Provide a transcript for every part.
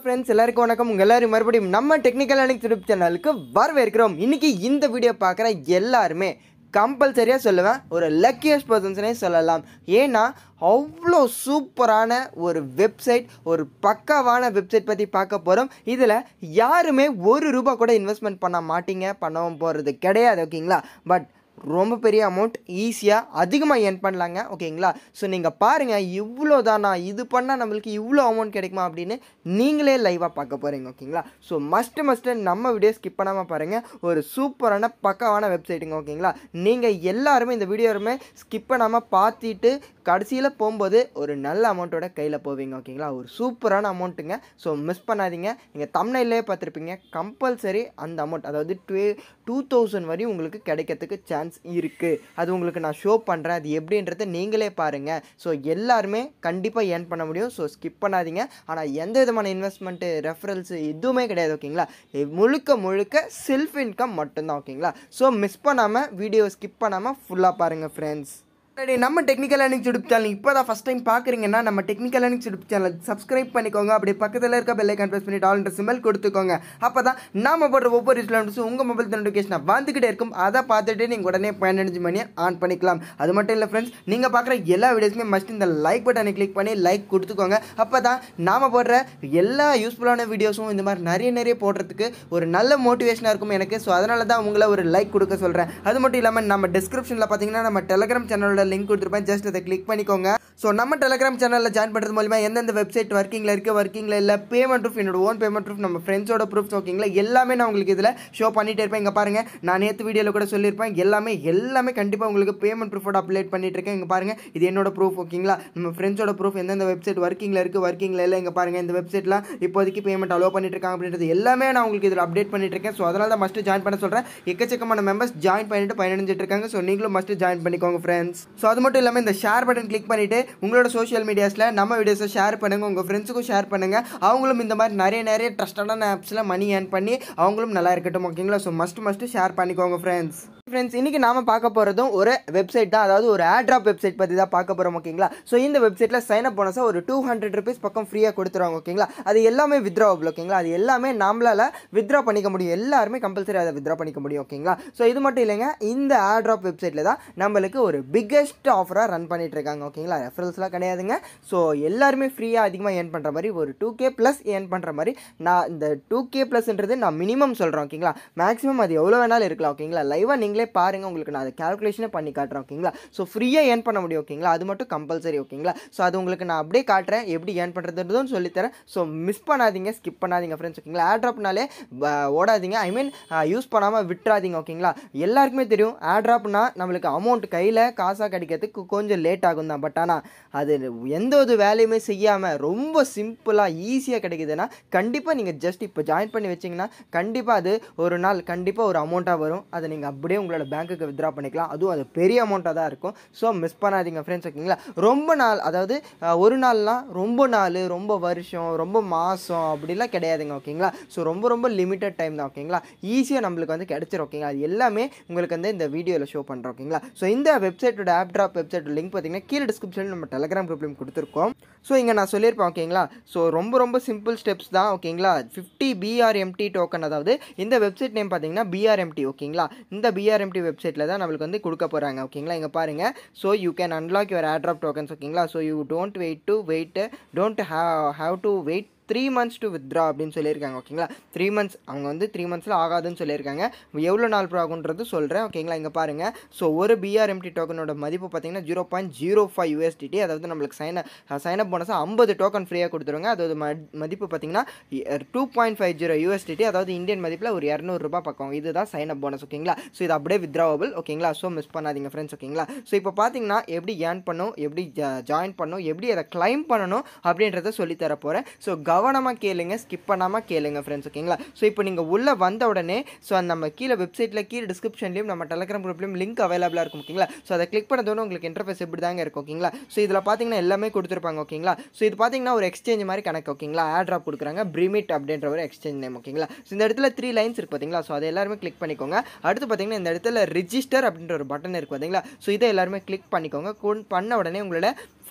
friends எல்லாருக்கும் வணக்கம் உங்கள் எல்லாரும் மறுபடியும் நம்ம டெக்னிக்கல் அனிக் யூடியூப் சேனலுக்கு வரவேற்கிறோம் இன்னைக்கு இந்த வீடியோ பார்க்குற எல்லாருமே கம்பல்சரியாக சொல்லுவேன் ஒரு லக்கியஸ்ட் பர்சன்ஸ்னே சொல்லலாம் ஏன்னா அவ்வளோ சூப்பரான ஒரு வெப்சைட் ஒரு பக்காவான வெப்சைட் பற்றி பார்க்க போகிறோம் இதில் யாருமே ஒரு ரூபா கூட இன்வெஸ்ட்மெண்ட் பண்ண மாட்டீங்க பண்ணவும் போகிறது கிடையாது ஓகேங்களா பட் ரொம்ப பெரிய அமௌண்ட் ஈஸியாக அதிகமாக earn பண்ணலாங்க ஓகேங்களா ஸோ நீங்கள் பாருங்கள் இவ்வளோ தானா இது பண்ணால் நம்மளுக்கு இவ்வளோ அமௌண்ட் கிடைக்குமா அப்படின்னு நீங்களே லைவாக பார்க்க போகிறீங்க ஓகேங்களா ஸோ மஸ்ட்டு மஸ்ட்டு நம்ம வீடியோ ஸ்கிப் பண்ணாமல் பாருங்கள் ஒரு சூப்பரான பக்காவான வெப்சைட்டுங்க ஓகேங்களா நீங்கள் எல்லாருமே இந்த வீடியோருமே ஸ்கிப் பண்ணாமல் பார்த்துட்டு கடைசியில் போகும்போது ஒரு நல்ல அமௌண்ட்டோட கையில் போவீங்க ஓகேங்களா ஒரு சூப்பரான அமௌண்ட்டுங்க ஸோ மிஸ் பண்ணாதீங்க நீங்கள் தமிழ்நிலே பார்த்துருப்பீங்க கம்பல்சரி அந்த அமௌண்ட் அதாவது டூ டூ தௌசண்ட் வரையும் உங்களுக்கு கிடைக்கிறதுக்கு சான்ஸ் இருக்குது அது உங்களுக்கு நான் ஷோ பண்ணுறேன் அது எப்படின்றத நீங்களே பாருங்கள் ஸோ எல்லாருமே கண்டிப்பாக ஏர்ன் பண்ண முடியும் ஸோ ஸ்கிப் பண்ணாதீங்க ஆனால் எந்த விதமான இன்வெஸ்ட்மெண்ட்டு ரெஃபரல்ஸ் எதுவுமே கிடையாது ஓகேங்களா இது முழுக்க முழுக்க செல்ஃப் இன்கம் மட்டும்தான் ஓகேங்களா ஸோ மிஸ் பண்ணாமல் வீடியோ ஸ்கிப் பண்ணாமல் ஃபுல்லாக பாருங்கள் ஃப்ரெண்ட்ஸ் சரி நம்ம டெக்னிக்கல் அனிக்ஸ் யூடியூப் சேனல் இப்போ தான் ஃபஸ்ட் டைம் பார்க்குறீங்கன்னா நம்ம டெக்னிக்கல் அனிக்ஸ் யூடியூப் சேனல் சப்ஸ்கிரைப் பண்ணிக்கோங்க அப்படி பக்கத்தில் இருக்க பெல்லை கன்ஃபர்ஸ் பண்ணிட்டு ஆல்ன்ற சிம்பிள் கொடுத்துக்கோங்க அப்போ தான் நாம போடுற ஒவ்வொரு இஸ்லாம்ஸும் உங்கள் மொபைல் நோட்டிஃபிகேஷன் வந்துக்கிட்டே இருக்கும் அதை பார்த்துட்டு நீங்கள் உடனே பதினஞ்சு மணி ஆன் பண்ணிக்கலாம் அது மட்டும் இல்லை ஃப்ரெண்ட்ஸ் நீங்கள் பார்க்குற எல்லா வீடியோஸுமே மஸ்ட் இந்த லைக் பட்டனை கிளிக் பண்ணி லைக் கொடுத்துக்கோங்க அப்போ தான் நாம போடுற எல்லா யூஸ்ஃபுல்லான வீடியோஸும் இந்த மாதிரி நிறைய நிறைய போடுறதுக்கு ஒரு நல்ல மோட்டிவேஷனாக இருக்கும் எனக்கு ஸோ அதனால தான் உங்களை ஒரு லைக் கொடுக்க சொல்கிறேன் அது மட்டும் இல்லாமல் நம்ம டிஸ்கிரிப்ஷனில் பார்த்தீங்கன்னா நம்ம டெலிகிராம் சேனலோட லிங்க் கொடுத்துருப்பேன் ஜஸ்ட் அதை கிளிக் பண்ணிக்கோங்க ஸோ நம்ம டெலிகிராம் சேனலில் ஜாயின் பண்ணுறது மூலிமா எந்தெந்த வெப்சைட் ஒர்க்கிங்கில் இருக்குது ஒர்க்கிங்கில் இல்லை பேமெண்ட் ப்ரூஃப் என்னோட ஓன் பேமெண்ட் ப்ரூஃப் நம்ம ஃப்ரெண்ட்ஸோட ப்ரூஃப் ஓகேங்களா எல்லாமே நான் உங்களுக்கு இதில் ஷோ பண்ணிட்டே இருப்பேன் இங்கே பாருங்கள் நான் நேற்று வீடியோவில் கூட சொல்லியிருப்பேன் எல்லாமே எல்லாமே கண்டிப்பாக உங்களுக்கு பேமெண்ட் ப்ரூஃபோட அப்டேட் பண்ணிட்டு இருக்கேன் இங்கே பாருங்கள் இது என்னோட ப்ரூஃப் ஓகேங்களா நம்ம ஃப்ரெண்ட்ஸோட ப்ரூஃப் எந்தெந்த வெப்சைட் ஒர்க்கிங்கில் இருக்குது ஒர்க்கிங்கில் இல்லை இங்கே பாருங்கள் இந்த வெப்சைட்லாம் இப்போதைக்கு பேமெண்ட் அலோவ் பண்ணிட்டு இருக்காங்க அப்படின்றது எல்லாமே நான் உங்களுக்கு இதில் அப்டேட் பண்ணிட்டு இருக்கேன் ஸோ அதனால தான் மஸ்ட்டு ஜாயின் பண்ண சொல்கிறேன் எக்கச்சக்கமான மெம்பர்ஸ் ஜாயின் பண்ணிட்டு பயனடைஞ்சிட்டு இருக்காங்க ஸோ நீங்களும் மஸ்ட்டு ஜாயின் பண்ணிக்கோங்க ஃப்ரெண்ட்ஸ் ஸோ அது மட்டும் இல்லாமல் இந்த ஷேர் பட்டன் கிளிக் பண்ணிவிட்டு உங்களோட சோஷியல் மீடியாஸில் நம்ம வீடியோஸை ஷேர் பண்ணுங்கள் உங்கள் ஃப்ரெண்ட்ஸுக்கும் ஷேர் பண்ணுங்கள் அவங்களும் இந்த மாதிரி நிறைய நிறைய ட்ரஸ்டடான ஆப்ஸில் மணி ஏர்ன் பண்ணி அவங்களும் நல்லா இருக்கட்டும் ஓகேங்களா ஸோ மஸ்ட் மஸ்ட்டு ஷேர் பண்ணிக்கோங்க ஃப்ரெண்ட்ஸ் ஃப்ரெண்ட்ஸ் இன்றைக்கி நாம பார்க்க போகிறதும் ஒரு வெப்சைட் தான் அதாவது ஒரு ஆட்ராப் வெப்சைட் பற்றி தான் பார்க்க போகிறோம் ஓகேங்களா ஸோ இந்த வெப்சைட்டில் சைன் அப் போனஸாக ஒரு டூ ஹண்ட்ரட் ருபீஸ் பக்கம் ஃப்ரீயாக கொடுத்துருவாங்க ஓகேங்களா அது எல்லாமே வித்ராவபிள் ஓகேங்களா அது எல்லாமே நம்மளால் வித்ரா பண்ணிக்க முடியும் எல்லாருமே கம்பல்சரி அதை வித்ரா பண்ணிக்க முடியும் ஓகேங்களா ஸோ இது மட்டும் இல்லைங்க இந்த ஆட்ராப் வெப்சைட்டில் தான் நம்மளுக்கு ஒரு பிக்கெஸ்ட் ஆஃபராக ரன் பண்ணிட்டு இருக்காங்க ஓகேங்களா ரெஃபரல்ஸ்லாம் கிடையாதுங்க ஸோ எல்லாருமே ஃப்ரீயாக அதிகமாக ஏர்ன் பண்ணுற மாதிரி ஒரு டூ கே ப்ளஸ் ஏர்ன் பண்ணுற மாதிரி நான் இந்த டூ கே ப்ளஸ்ன்றது நான் மினிமம் சொல்கிறேன் ஓகேங்களா மேக்ஸிமம் அது எவ்வளோ வேணாலும் இருக்கலாம் ஓகேங்களா லைவாக நீங்களே பாருங்கள் உங்களுக்கு நான் அதை கேல்குலேஷனே பண்ணி காட்டுறேன் ஓகேங்களா ஸோ ஃப்ரீயாக ஏர்ன் பண்ண முடியும் ஓகேங்களா அது மட்டும் கம்பல்சரி ஓகேங்களா ஸோ அது உங்களுக்கு நான் அப்படியே காட்டுறேன் எப்படி ஏர்ன் பண்ணுறதுன்றதும் சொல்லித்தரேன் ஸோ மிஸ் பண்ணாதீங்க ஸ்கிப் பண்ணாதீங்க ஃப்ரெண்ட்ஸ் ஓகேங்களா ஆட்ராப்னாலே ஓடாதீங்க ஐ மீன் யூஸ் பண்ணாமல் விட்டுறாதீங்க ஓகேங்களா எல்லாருக்குமே தெரியும் ஆட்ராப்னா நம்மளுக்கு அமௌண்ட் கையில் காசாக கிடைக்கிறதுக்கு கொஞ்சம் லேட் ஆகும் தான் பட் ஆனால் அது எந்த ஒரு வேலையுமே செய்யாமல் ரொம்ப சிம்பிளாக ஈஸியாக கிடைக்குதுன்னா கண்டிப்பாக நீங்கள் ஜஸ்ட் இப்போ ஜாயின் பண்ணி வச்சிங்கன்னா கண்டிப்பாக அது ஒரு நாள் கண்டிப்பாக ஒரு அமௌண்ட்டாக வரும் அதை நீங்கள் அப்படியே உங்களோட பேங்க்குக்கு வித்ரா பண்ணிக்கலாம் அதுவும் அது பெரிய அமௌண்ட்டாக தான் இருக்கும் ஸோ மிஸ் பண்ணாதீங்க ஃப்ரெண்ட்ஸ் ஓகேங்களா ரொம்ப நாள் அதாவது அஹ், ஒரு நாள்லாம் ரொம்ப நாள் ரொம்ப வருஷம் ரொம்ப மாதம் அப்படிலாம் கிடையாதுங்க ஓகேங்களா ஸோ ரொம்ப ரொம்ப லிமிட்டட் டைம் தான் ஓகேங்களா ஈஸியாக நம்மளுக்கு வந்து கிடைச்சிரும் ஓகேங்களா அது எல்லாமே உங்களுக்கு வந்து இந்த வீடியோவில் ஷோ பண்ணுறோம் ஓகேங்களா ஸோ இந்த வெப்சைட்டோட ஆப் ட்ராப் வெப்சைட் லிங்க் பார்த்தீங்கன்னா கீழே டிஸ்கிரிப்ஷனில் நம்ம டெலகிராம் குரூப்லையும் கொடுத்துருக்கோம் ஸோ இங்கே நான் சொல்லியிருப்பேன் ஓகேங்களா ஸோ ரொம்ப ரொம்ப சிம்பிள் ஸ்டெப்ஸ் தான் ஓகேங்களா ஃபிஃப்டி பிஆர்எம்டி டோக்கன் அதாவது இந்த வெப்சைட் நேம் பார்த்தீங்கன்னா பிஆர்எம்டி ஓகேங்களா இந்த பிஆர்எம்டி வெப்சைட்டில் தான் நம்மளுக்கு வந்து கொடுக்க போகிறாங்க ஓகேங்களா இங்கே பாருங்கள் so you can unlock your airdrop tokens ஓகேங்களா so you don't wait to wait don't have have to wait three months to withdraw அப்படின்னு சொல்லியிருக்காங்க ஓகேங்களா த்ரீ மந்த்ஸ் அவங்க வந்து த்ரீ மந்த்ஸில் ஆகாதுன்னு சொல்லியிருக்காங்க எவ்வளோ நாள் ப்ரோ ஆகுன்றது சொல்கிறேன் ஓகேங்களா இங்கே பாருங்கள் ஸோ ஒரு பிஆர்எம்டி டோக்கனோட மதிப்பு பார்த்தீங்கன்னா zero point zero five USDT அதாவது நம்மளுக்கு சைன் சைன் அப் போனஸாக ஐம்பது டோக்கன் ஃப்ரீயாக கொடுத்துருவாங்க அதோட ம மதிப்பு பார்த்தீங்கன்னா two point five zero USDT அதாவது இந்தியன் மதிப்பில் ஒரு இரநூறுபா பக்கம் இதுதான் சைன் அப் போனஸ் ஓகேங்களா ஸோ இது அப்படியே வித்ராவபிள் ஓகேங்களா ஸோ மிஸ் பண்ணாதீங்க ஃப்ரெண்ட்ஸ் ஓகேங்களா ஸோ இப்போ பார்த்தீங்கன்னா எப்படி ஏர்ன் பண்ணும் எப்படி ஜாயின் பண்ணும் எப்படி அதை கிளைம் பண்ணணும் அப்படின்றத சொல்லித்தர போகிறேன் ஸோ கவனமாக கேளுங்க ஸ்கிப் பண்ணாமல் கேளுங்க ஃப்ரெண்ட்ஸ் ஓகேங்களா ஸோ இப்போ நீங்கள் உள்ளே வந்த உடனே ஸோ நம்ம கீழே வெப்சைட்டில் கீழே டிஸ்கிரிப்ஷன்லையும் நம்ம டெலகிராம் குரூப்லையும் லிங்க் அவைலபிளாக இருக்கும் ஓகேங்களா ஸோ அதை கிளிக் பண்ணதோட உங்களுக்கு இன்டர்ஃபேஸ் இப்படி தாங்க இருக்கும் ஓகேங்களா ஸோ இதில் பார்த்தீங்கன்னா எல்லாமே கொடுத்துருப்பாங்க ஓகேங்களா ஸோ இது பார்த்தீங்கன்னா ஒரு எக்ஸ்சேஞ்ச் மாதிரி கணக்கு ஓகேங்களா ஆட் ட்ராப் கொடுக்குறாங்க பிரிமிட் அப்படின்ற ஒரு எக்ஸ்சேஞ்ச் நேம் ஓகேங்களா ஸோ இந்த இடத்துல த்ரீ லைன்ஸ் இருக்கு பார்த்தீங்களா ஸோ அதை எல்லாருமே கிளிக் பண்ணிக்கோங்க அடுத்து பார்த்தீங்கன்னா இந்த இடத்துல ரிஜிஸ்டர் அப்படின்ற ஒரு பட்டன் இருக்கு பார்த்தீங்களா ஸோ இதை எல்லாருமே கிளிக் பண்ணிக்கோங்க கொண்- பண்ண உடனே உங்களோட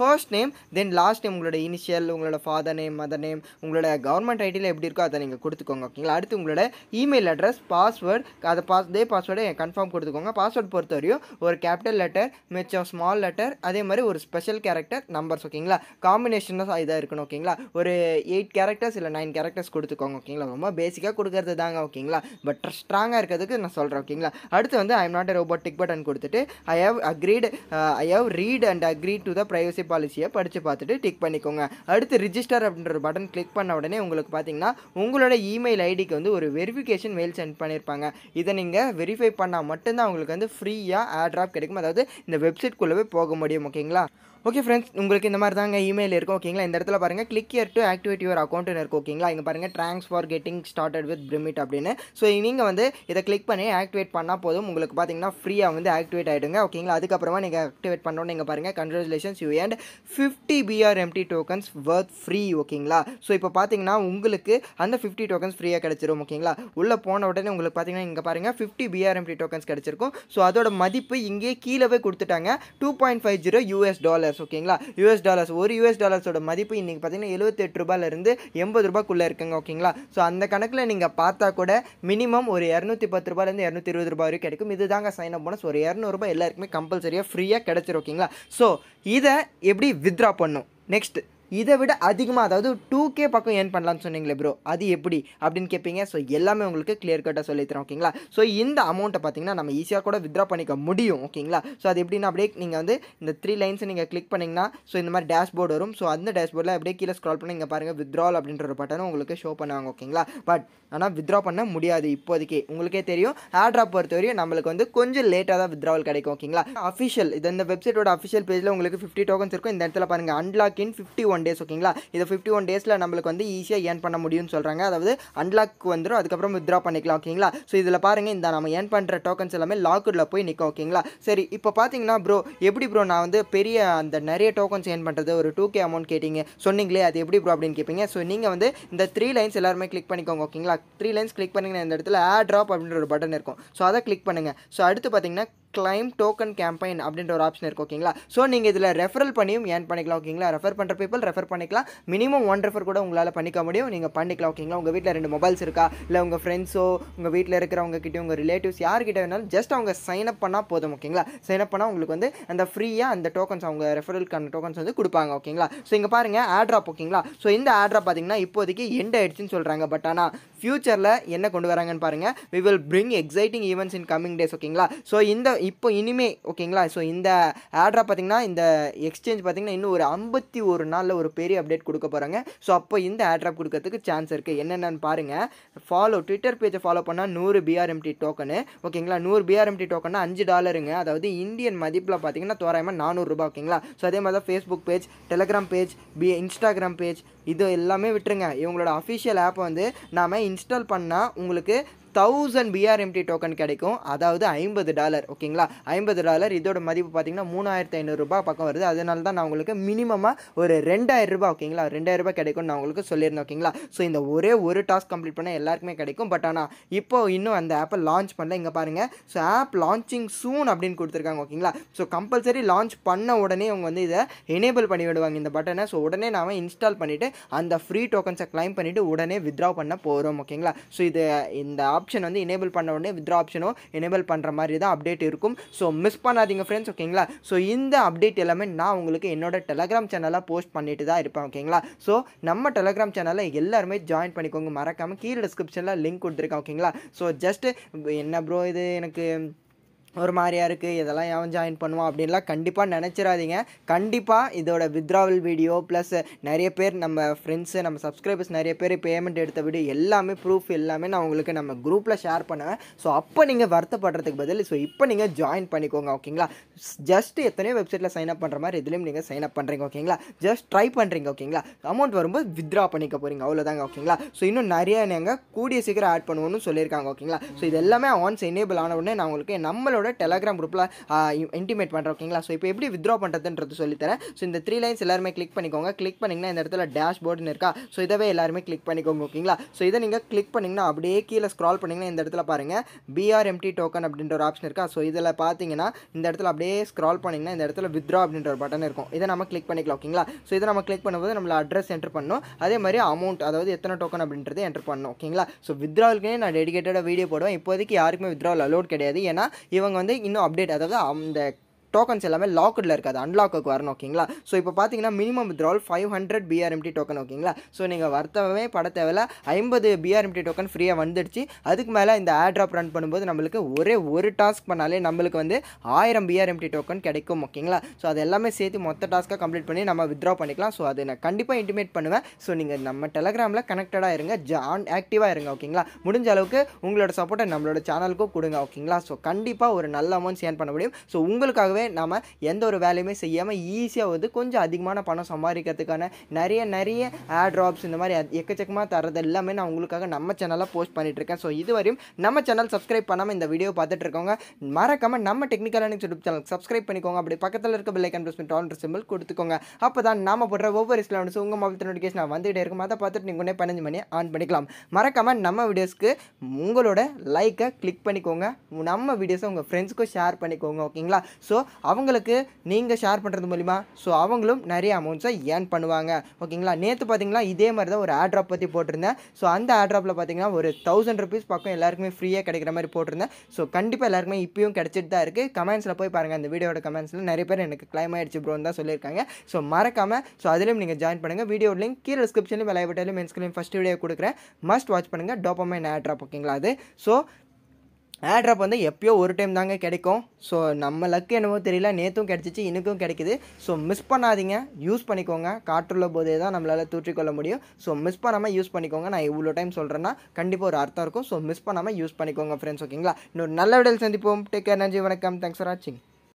first name then last name உங்களோட இனிஷியல் உங்களோட ஃபாதர் நேம் மதர் நேம் உங்களோட கவர்மெண்ட் ஐடியில் எப்படி இருக்கோ அதை நீங்கள் கொடுத்துக்கோங்க ஓகேங்களா அடுத்து உங்களோட இமெயில் அட்ரஸ் பாஸ்வேர்ட் அதை பாஸ் இதே பாஸ்வேர்டை கன்ஃபார்ம் கொடுத்துக்கோங்க பாஸ்வேர்ட் பொறுத்த வரையும் ஒரு கேபிட்டல் லெட்டர் மிச்சம் ஸ்மால் லெட்டர் அதே மாதிரி ஒரு ஸ்பெஷல் கேரக்டர் நம்பர்ஸ் ஓகேங்களா காம்பினேஷன் தான் இதாக இருக்கணும் ஓகேங்களா ஒரு எயிட் கேரக்டர்ஸ் இல்லை நைன் கேரக்டர்ஸ் கொடுத்துக்கோங்க ஓகேங்களா ரொம்ப பேசிக்காக கொடுக்கறது தாங்க ஓகேங்களா பட் ஸ்ட்ராங்காக இருக்கிறதுக்கு நான் சொல்கிறேன் ஓகேங்களா அடுத்து வந்து I am not robot tick button கொடுத்துட்டு I have agreed I have read and agreed to the privacy பாலிசியை படித்து பார்த்துட்டு டிக் பண்ணிக்கோங்க அடுத்து ரிஜிஸ்டர் அப்படின்ற ஒரு பட்டன் கிளிக் பண்ண உடனே உங்களுக்கு பார்த்தீங்கன்னா உங்களோட இமெயில் ஐடிக்கு வந்து ஒரு வெரிஃபிகேஷன் மெயில் சென்ட் பண்ணியிருப்பாங்க இதை நீங்கள் வெரிஃபை பண்ணால் மட்டும்தான் உங்களுக்கு வந்து ஃப்ரீயாக ஆட்ராப் கிடைக்கும் அதாவது இந்த வெப்சைட்குள்ளவே போக முடியும் ஓகேங்களா ஓகே ஃப்ரெண்ட்ஸ் உங்களுக்கு இந்த மாதிரி தாங்க இமெயில் இருக்கும் ஓகேங்களா இந்த இடத்துல பாருங்கள் click here to activate your அக்கௌண்ட்னு இருக்கும் ஓகேங்களா இங்கே பாருங்கள் thanks for getting started with Primit அப்படின்னு ஸோ நீங்கள் வந்து இதை கிளிக் பண்ணி ஆக்டிவேட் பண்ணால் போதும் உங்களுக்கு பார்த்தீங்கன்னா ஃப்ரீயாக வந்து ஆக்டிவேட் ஆகிடுங்க ஓகேங்களா அதுக்கப்புறமா நீங்கள் ஆக்டிவேட் பண்ணோன்னு நீங்கள் பாருங்கள் congratulations you and fifty PRMT tokens worth free ஓகேங்களா ஸோ இப்போ பார்த்தீங்கன்னா உங்களுக்கு அந்த ஃபிஃப்டி டோக்கன்ஸ் ஃப்ரீயாக கிடச்சிரும் ஓகேங்களா உள்ளே போன உடனே உங்களுக்கு பார்த்தீங்கன்னா இங்கே பாருங்கள் ஃபிஃப்டி பிஆர்எம்டி டோக்கன்ஸ் கிடச்சிருக்கும் ஸோ அதோட மதிப்பு இங்கே கீழவே கொடுத்துட்டாங்க two point five zero US dollars ஓகேங்களா யூஎஸ் டாலர்ஸ் ஒரு யூஎஸ் டாலர்ஸோட மதிப்பு இன்றைக்கி பார்த்தீங்கன்னா எழுபத்தெட்டு ரூபாயிலிருந்து எண்பது ரூபாய்க்குள்ளே இருக்குங்க ஓகேங்களா ஸோ அந்த கணக்கில் நீங்கள் பார்த்தா கூட மினிமம் ஒரு இரநூத்தி பத்து ரூபாயிலேருந்து இரநூத்தி இருபது ரூபாய் வரைக்கும் கிடைக்கும் இதுதாங்க சைன் அப் போனஸ் ஒரு இரநூறுபா எல்லாருக்குமே கம்பல்சரியாக ஃப்ரீயாக கிடச்சிரும் ஓகேங்களா ஸோ இதை எப்படி வித்ரா பண்ணும் நெக்ஸ்ட் இதை விட அதிகமாக அதாவது டூ கே பக்கம் ஏர்ன் பண்ணலாம்னு சொன்னீங்களே ப்ரோ அது எப்படி அப்படின்னு கேட்பீங்க ஸோ எல்லாமே உங்களுக்கு கிளியர் கட்டாக சொல்லித்தரோம் ஓகேங்களா ஸோ இந்த அமௌண்ட்டை பார்த்தீங்கன்னா நம்ம ஈஸியாக கூட வித்ரா பண்ணிக்க முடியும் ஓகேங்களா ஸோ அது எப்படின்னா அப்படியே நீங்கள் வந்து இந்த த்ரீ லைன்ஸை நீங்கள் கிளிக் பண்ணிங்கன்னா ஸோ இந்த மாதிரி டேஷ்போர்டு வரும் ஸோ அந்த டேஷ்போர்டில் அப்படியே கீழே ஸ்க்ரால் பண்ணி இங்கே பாருங்கள் வித்ரால் அப்படின்ற ஒரு பட்டனும் உங்களுக்கு ஷோ பண்ணுவாங்க ஓகேங்களா பட் ஆனால் வித்ரா பண்ண முடியாது இப்போதைக்கு உங்களுக்கே தெரியும் ஆட்ராப் பொறுத்த வரையும் நம்மளுக்கு வந்து கொஞ்சம் லேட்டாக தான் வித்ராவல் கிடைக்கும் ஓகேங்களா அஃபிஷியல் இது இந்த வெப்சைட்டோட அஃபிஷியல் பேஜில் உங்களுக்கு ஃபிஃப்டி டோக்கன்ஸ் இருக்கும் இந்த இடத்துல பாருங்கள் unlock in fifty one days ஓகேங்களா இதை ஃபிஃப்டி ஒன் டேஸில் நம்மளுக்கு வந்து ஈஸியாக ஏர்ன் பண்ண முடியும்னு சொல்கிறாங்க அதாவது அன்லாக் வந்துடும் அதுக்கப்புறம் வித்ரா பண்ணிக்கலாம் ஓகேங்களா ஸோ இதில் பாருங்கள் இந்த நம்ம ஏர்ன் பண்ணுற டோக்கன்ஸ் எல்லாமே லாக்குடில் போய் நிற்கும் ஓகேங்களா சரி இப்போ பார்த்தீங்கன்னா ப்ரோ எப்படி ப்ரோ நான் வந்து பெரிய அந்த நிறைய டோக்கன்ஸ் ஏர்ன் பண்ணுறது ஒரு டூ கே அமௌண்ட் கேட்டிங்க சொன்னீங்களே அது எப்படி ப்ரோ அப்படின்னு கேட்பீங்க ஸோ நீங்கள் வந்து இந்த த்ரீ லைன்ஸ் எல்லாருமே கிளிக் பண்ணிக்கோங்க ஓகேங்களா த்ரீ லைன்ஸ் கிளிக் பண்ணிங்கன்னா இந்த இடத்துல ஆட் ட்ராப் அப்படின்ற ஒரு பட்டன் இருக்கும் ஸோ அதை கிளிக் பண்ணுங்கள் ஸோ அடுத்து பார்த்தீங்கன்னா கிளைம் டோக்கன் கேம்பெயின் அப்படின்ற ஒரு ஆப்ஷன் இருக்குது ஓகேங்களா ஸோ நீங்கள் இதில் ரெஃபரல் பண்ணியும் ஏர்ன் பண்ணிக்கலாம் ஓகேங்களா ரெஃபர் பண்ணுற பீப்பிள் ரெஃபர் பண்ணிக்கலாம் மினிமம் ஒன் ரெஃபர் கூட உங்களால் பண்ணிக்க முடியும் நீங்கள் பண்ணிக்கலாம் ஓகேங்களா உங்கள் வீட்டில் ரெண்டு மொபைல்ஸ் இருக்கா இல்லை உங்கள் ஃப்ரெண்ட்ஸோ உங்கள் வீட்டில் இருக்கிறவங்க கிட்டே உங்கள் ரிலேட்டிவ்ஸ் யார்கிட்ட வேணாலும் ஜஸ்ட் அவங்க சைன் அப் பண்ணால் போதும் ஓகேங்களா சைன் அப் பண்ணால் உங்களுக்கு வந்து அந்த ஃப்ரீயாக அந்த டோக்கன்ஸ் அவங்க ரெஃபரலுக்கான டோக்கன்ஸ் வந்து கொடுப்பாங்க ஓகேங்களா ஸோ இங்கே பாருங்கள் ஆட்ராப் ஓகேங்களா ஸோ இந்த ஆட்ராப் பார்த்தீங்கன்னா இப்போதைக்கு எண்ட் ஆயிடுச்சுன்னு சொல்கிறாங்க பட் ஆனால் ஃப்யூச்சரில் என்ன கொண்டு வராங்கன்னு பாருங்கள் we will bring exciting events in coming days ஓகேங்களா ஸோ இந்த இப்போ இனிமே ஓகேங்களா ஸோ இந்த ஆட்ரா பார்த்தீங்கன்னா இந்த எக்ஸ்சேஞ்ச் பார்த்தீங்கன்னா இன்னும் ஒரு ஐம்பத்தி ஒரு நாளில் ஒரு பெரிய அப்டேட் கொடுக்க போகிறாங்க ஸோ அப்போ இந்த ஆட்ராப் கொடுக்கறதுக்கு சான்ஸ் இருக்குது என்னென்னு பாருங்கள் ஃபாலோ ட்விட்டர் பேஜை ஃபாலோ பண்ணால் நூறு பிஆர்எம்டி டோக்கனு ஓகேங்களா நூறு பிஆர்எம்டி டோக்கன்னா அஞ்சு டாலருங்க அதாவது இந்தியன் மதிப்பில் பார்த்தீங்கன்னா தோராயமாக நானூறுரூபா ஓகேங்களா ஸோ அதே மாதிரி தான் ஃபேஸ்புக் பேஜ் டெலகிராம் பேஜ் பி இன்ஸ்டாகிராம் பேஜ் இது எல்லாமே விட்டுருங்க இவங்களோட அஃபிஷியல் ஆப்பை வந்து நாம் இன்ஸ்டால் பண்ணால் உங்களுக்கு தௌசண்ட் பிஆர்எம்டி டோக்கன் கிடைக்கும் அதாவது ஐம்பது டாலர் ஓகேங்களா ஐம்பது டாலர் இதோட மதிப்பு பார்த்தீங்கன்னா மூணாயிரத்து ஐநூறுரூபா பக்கம் வருது அதனால தான் நான் உங்களுக்கு மினிமமாக ஒரு ரெண்டாயிரம் ரூபாய் ஓகேங்களா ரெண்டாயிரம் ரூபாய் கிடைக்கும்னு நான் உங்களுக்கு சொல்லியிருந்தேன் ஓகேங்களா ஸோ இந்த ஒரே ஒரு டாஸ்க் கம்ப்ளீட் பண்ணால் எல்லாருக்குமே கிடைக்கும் பட் ஆனால் இப்போ இன்னும் அந்த ஆப்பை லான்ச் பண்ணல இங்கே பாருங்கள் ஸோ ஆப் லான்ச்சிங் சூன் அப்படின்னு கொடுத்துருக்காங்க ஓகேங்களா ஸோ கம்பல்சரி லான்ச் பண்ண உடனே அவங்க வந்து இதை எனேபிள் பண்ணி விடுவாங்க இந்த பட்டனை ஸோ உடனே நாம் இன்ஸ்டால் பண்ணிவிட்டு அந்த ஃப்ரீ டோக்கன்ஸை கிளைம் பண்ணிவிட்டு உடனே வித்ரா பண்ண போகிறோம் ஓகேங்களா ஸோ இது இந்த ஆப்ஷன் வந்து எனேபிள் பண்ண உடனே வித்ரா ஆப்ஷனும் எனேபிள் பண்ணுற மாதிரி தான் அப்டேட் இருக்கும் ஸோ மிஸ் பண்ணாதீங்க ஃப்ரெண்ட்ஸ் ஓகேங்களா ஸோ இந்த அப்டேட் எல்லாமே நான் உங்களுக்கு என்னோட டெலகிராம் சேனலாக போஸ்ட் பண்ணிட்டு தான் இருப்பேன் ஓகேங்களா ஸோ நம்ம டெலகிராம் சேனலில் எல்லாருமே ஜாயின் பண்ணிக்கோங்க மறக்காமல் கீழே டிஸ்கிரிப்ஷனில் லிங்க் கொடுத்துருக்கேன் ஓகேங்களா ஸோ ஜஸ்ட் என்ன ப்ரோ இது எனக்கு ஒரு மாதிரியா இருக்குது இதெல்லாம் எவன் ஜாயின் பண்ணுவான் அப்படின்லாம் கண்டிப்பாக நினச்சிடாதீங்க கண்டிப்பாக இதோட வித்ராவல் வீடியோ ப்ளஸ் நிறைய பேர் நம்ம ஃப்ரெண்ட்ஸு நம்ம சப்ஸ்கிரைபர்ஸ் நிறைய பேர் பேமெண்ட் எடுத்த வீடியோ எல்லாமே ப்ரூஃப் எல்லாமே நான் உங்களுக்கு நம்ம குரூப்பில் ஷேர் பண்ணுவேன் ஸோ அப்போ நீங்கள் வருத்தப்படுறதுக்கு பதில் ஸோ இப்போ நீங்கள் ஜாயின் பண்ணிக்கோங்க ஓகேங்களா ஜஸ்ட் எத்தனையோ வெப்சைட்டில் சைன் அப் பண்ணுற மாதிரி இதுலேயும் நீங்கள் சைன் அப் பண்ணுறீங்க ஓகேங்களா ஜஸ்ட் ட்ரை பண்ணுறீங்க ஓகேங்களா அமௌண்ட் வரும்போது வித்ரா பண்ணிக்க போகிறீங்க அவ்வளோதாங்க ஓகேங்களா ஸோ இன்னும் நிறைய நாங்கள் கூடிய சீக்கிரம் ஆட் பண்ணுவோம்னு சொல்லியிருக்காங்க ஓகேங்களா ஸோ இது எல்லாமே ஆன்ஸ் எனேபிள் ஆன உடனே நான் உங்களுக்கு நம்மளோட நம்மளோட டெலகிராம் குரூப்பில் இன்டிமேட் பண்ணுறேன் ஓகேங்களா ஸோ இப்போ எப்படி வித்ரா பண்ணுறதுன்றது சொல்லித்தரேன் ஸோ இந்த த்ரீ லைன்ஸ் எல்லாருமே கிளிக் பண்ணிக்கோங்க கிளிக் பண்ணிங்கன்னா இந்த இடத்துல டேஷ் போர்டுன்னு இருக்கா ஸோ இதவே எல்லாருமே கிளிக் பண்ணிக்கோங்க ஓகேங்களா ஸோ இதை நீங்கள் கிளிக் பண்ணிங்கன்னா அப்படியே கீழே ஸ்க்ரால் பண்ணிங்கன்னா இந்த இடத்துல பாருங்கள் பிஆர்எம்டி டோக்கன் அப்படின்ற ஒரு ஆப்ஷன் இருக்கா ஸோ இதில் பார்த்தீங்கன்னா இந்த இடத்துல அப்படியே ஸ்க்ரால் பண்ணிங்கன்னா இந்த இடத்துல வித்ரா அப்படின்ற ஒரு பட்டன் இருக்கும் இதை நம்ம கிளிக் பண்ணிக்கலாம் ஓகேங்களா ஸோ இதை நம்ம கிளிக் பண்ணும்போது நம்மள அட்ரஸ் என்டர் பண்ணணும் அதே மாதிரி அமௌண்ட் அதாவது எத்தனை டோக்கன் அப்படின்றது என்டர் பண்ணணும் ஓகேங்களா ஸோ வித்ராவுக்குனே நான் டெடிகேட்டடாக வீடியோ போடுவேன் இப்போதைக்கு யாருக்குமே வித்ராவில் அலோட் கிடையாது ஏன்னா இவங்க வந்து இன்னும் அப்டேட் அதாவது அந்த டோக்கன்ஸ் எல்லாமே லாக்கடில் இருக்காது அன்லாக்குக்கு வரணும் ஓகேங்களா ஸோ இப்போ பார்த்தீங்கன்னா minimum withdrawal five hundred PRMT token ஓகேங்களா ஸோ நீங்கள் வருத்தவே பட தேவையில்ல ஐம்பது பிஆர்எம்டி டோக்கன் ஃப்ரீயாக வந்துடுச்சு அதுக்கு மேலே இந்த ஆட் ட்ராப் ரன் பண்ணும்போது நம்மளுக்கு ஒரே ஒரு டாஸ்க் பண்ணாலே நம்மளுக்கு வந்து ஆயிரம் பிஆர்எம்டி டோக்கன் கிடைக்கும் ஓகேங்களா ஸோ அது எல்லாமே சேர்த்து மொத்த டாஸ்க்காக கம்ப்ளீட் பண்ணி நம்ம வித்ரா பண்ணிக்கலாம் ஸோ அதை நான் கண்டிப்பாக இன்டிமேட் பண்ணுவேன் ஸோ நீங்கள் நம்ம டெலகிராமில் கனெக்டடாக இருங்க ஜான் ஆக்டிவாக இருங்க ஓகேங்களா முடிஞ்ச அளவுக்கு உங்களோட சப்போர்ட்டை நம்மளோட சேனலுக்கும் கொடுங்க ஓகேங்களா ஸோ கண்டிப்பாக ஒரு நல்ல அமௌண்ட் சேன் பண்ண முடியும் ஸோ உங்களுக்காகவே நம்ம எந்த ஒரு வேலையுமே செய்யாமல் ஈஸியாக வந்து கொஞ்சம் அதிகமான பணம் சம்பாதிக்கிறதுக்கான நிறைய நிறைய ஆட் ட்ராப்ஸ் இந்த மாதிரி அத்- எக்கச்சக்கமாக தரது எல்லாமே நான் உங்களுக்காக நம்ம சேனலில் போஸ்ட் பண்ணிட்டு இருக்கேன் ஸோ இதுவரையும் நம்ம சேனல் சப்ஸ்கிரைப் பண்ணாமல் இந்த வீடியோ பார்த்துட்டு இருக்கவங்க மறக்காமல் நம்ம டெக்னிக்கல் அனிக்ஸ் யூடியூப் சேனல் சப்ஸ்கிரைப் பண்ணிக்கோங்க அப்படி பக்கத்தில் இருக்க பெல் ஐக்கன் ப்ரெஸ் பண்ணி ஆல் சிம்பிள் கொடுத்துக்கோங்க அப்போ தான் நாம போடுற ஒவ்வொரு இஸ்லாம்ஸ் உங்கள் மொபைல் நோட்டிஃபிகேஷன் வந்துகிட்டே இருக்கும் அதை பார்த்துட்டு நீங்கள் உடனே பதினஞ்சு மணி ஆன் பண்ணிக்கலாம் மறக்காமல் நம்ம வீடியோஸ்க்கு உங்களோட லைக்கை கிளிக் பண்ணிக்கோங்க நம்ம வீடியோஸை உங்கள் ஃப்ரெண்ட்ஸுக்கும் ஷேர் பண்ணிக்கோங்க ஓகேங்களா ஸோ அவங்களுக்கு நீங்கள் ஷேர் பண்ணுறது மூலிமா ஸோ அவங்களும் நிறைய அமௌண்ட்ஸை ஏர்ன் பண்ணுவாங்க ஓகேங்களா நேற்று பார்த்தீங்களா இதே மாதிரி தான் ஒரு ஆட் ட்ராப் பற்றி போட்டிருந்தேன் ஸோ அந்த ஆட் ட்ராப்பில் பார்த்தீங்கன்னா ஒரு தௌசண்ட் ருபீஸ் பக்கம் எல்லாருக்குமே ஃப்ரீயாக கிடைக்கிற மாதிரி போட்டிருந்தேன் ஸோ கண்டிப்பாக எல்லாருக்குமே இப்பயும் கிடச்சிட்டு தான் இருக்குது கமெண்ட்ஸில் போய் பாருங்கள் அந்த வீடியோட கமெண்ட்ஸில் நிறைய பேர் எனக்கு கிளைம் ஆயிடுச்சு ப்ரோன்னு தான் சொல்லியிருக்காங்க ஸோ மறக்காமல் ஸோ அதுலேயும் நீங்கள் ஜாயின் பண்ணுங்கள் வீடியோ லிங்க் கீழே டிஸ்கிரிப்ஷன்லையும் விளைய விட்டாலும் மென்ஸ்கிலையும் ஃபஸ்ட் வீடியோ கொடுக்குறேன் மஸ்ட் வாட்ச் பண்ணுங்கள் டோப்பமைன் ஆட் ட்ராப் ஓகேங்களா அது ஸோ ஏர் ட்ராப் வந்து எப்பயோ ஒரு டைம் தாங்க கிடைக்கும் ஸோ நம்ம லக்கு என்னவோ தெரியல நேற்றும் கிடச்சிச்சு இன்றைக்கும் கிடைக்குது ஸோ மிஸ் பண்ணாதீங்க யூஸ் பண்ணிக்கோங்க காற்றுள்ள போதே தான் நம்மளால் தூற்றிக்கொள்ள முடியும் ஸோ மிஸ் பண்ணாமல் யூஸ் பண்ணிக்கோங்க நான் இவ்வளோ டைம் சொல்கிறேன்னா கண்டிப்பாக ஒரு அர்த்தம் இருக்கும் ஸோ மிஸ் பண்ணாமல் யூஸ் பண்ணிக்கோங்க ஃப்ரெண்ட்ஸ் ஓகேங்களா இன்னொரு நல்ல விடல் சந்திப்போம் டேக் கேர் நன்றி வணக்கம் தேங்க்ஸ் ஃபார் வாட்சிங்